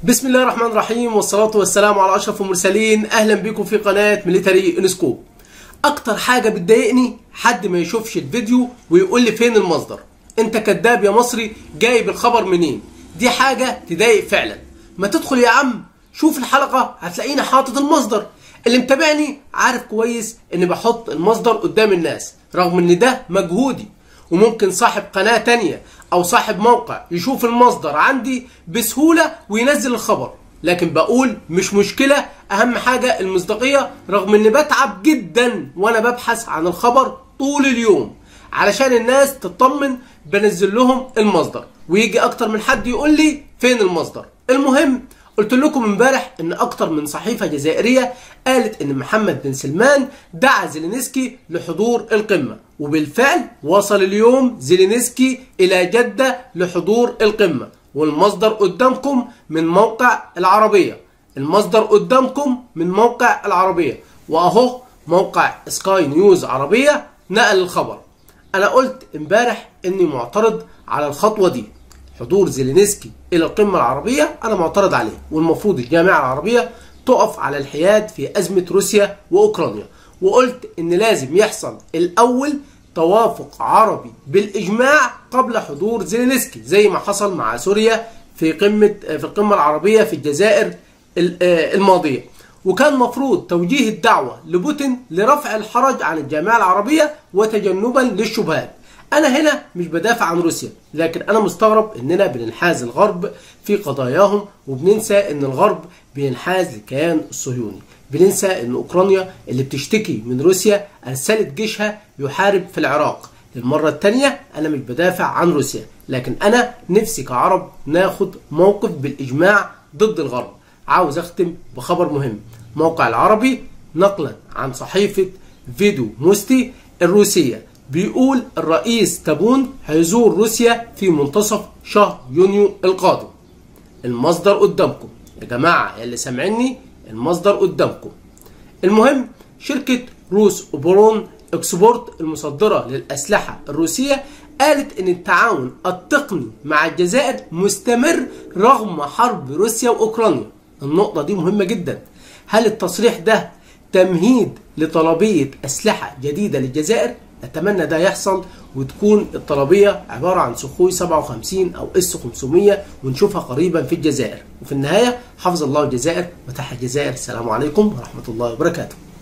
بسم الله الرحمن الرحيم والصلاة والسلام على أشرف المرسلين أهلا بكم في قناة ميليتري انسكوب أكتر حاجة بتضايقني حد ما يشوفش الفيديو ويقول لي فين المصدر أنت كذاب يا مصري جايب الخبر منين دي حاجة تضايق فعلا ما تدخل يا عم شوف الحلقة هتلاقيني حاطط المصدر اللي متابعني عارف كويس اني بحط المصدر قدام الناس رغم ان ده مجهودي وممكن صاحب قناة تانية او صاحب موقع يشوف المصدر عندي بسهولة وينزل الخبر لكن بقول مش مشكلة اهم حاجة المصداقية رغم اني بتعب جدا وانا ببحث عن الخبر طول اليوم علشان الناس تطمن بنزل لهم المصدر ويجي اكتر من حد يقول لي فين المصدر المهم قلت لكم امبارح ان اكتر من صحيفة جزائرية قالت ان محمد بن سلمان دعا زيلينسكي لحضور القمة وبالفعل وصل اليوم زيلينسكي الى جدة لحضور القمة والمصدر قدامكم من موقع العربية المصدر قدامكم من موقع العربية واهو موقع سكاي نيوز عربية نقل الخبر انا قلت امبارح اني معترض على الخطوة دي حضور زيلينسكي الى القمه العربيه انا معترض عليه والمفروض الجامعه العربيه تقف على الحياد في ازمه روسيا واوكرانيا وقلت ان لازم يحصل الاول توافق عربي بالاجماع قبل حضور زيلينسكي زي ما حصل مع سوريا في قمه في القمه العربيه في الجزائر الماضيه وكان مفروض توجيه الدعوه لبوتين لرفع الحرج عن الجامعه العربيه وتجنبا للشبهات انا هنا مش بدافع عن روسيا لكن انا مستغرب اننا بننحاز الغرب في قضاياهم وبننسى ان الغرب بينحاز للكيان الصهيوني بننسى ان اوكرانيا اللي بتشتكي من روسيا ارسلت جيشها يحارب في العراق للمرة الثانية أنا مش بدافع عن روسيا لكن أنا نفسي كعرب ناخد موقف بالإجماع ضد الغرب عاوز أختم بخبر مهم موقع العربي نقلا عن صحيفة فيدو موستي الروسية بيقول الرئيس تابون هيزور روسيا في منتصف شهر يونيو القادم المصدر قدامكم يا جماعة اللي سامعيني المصدر قدامكم المهم شركة روس اوبرون اكسبورت المصدرة للأسلحة الروسية قالت ان التعاون التقني مع الجزائر مستمر رغم حرب روسيا واوكرانيا النقطة دي مهمة جدا هل التصريح ده تمهيد لطلبية أسلحة جديدة للجزائر اتمنى ده يحصل وتكون الطلبيه عباره عن سخوي 57 او اس 500 ونشوفها قريبا في الجزائر وفي النهايه حفظ الله الجزائر وتحت الجزائر السلام عليكم ورحمه الله وبركاته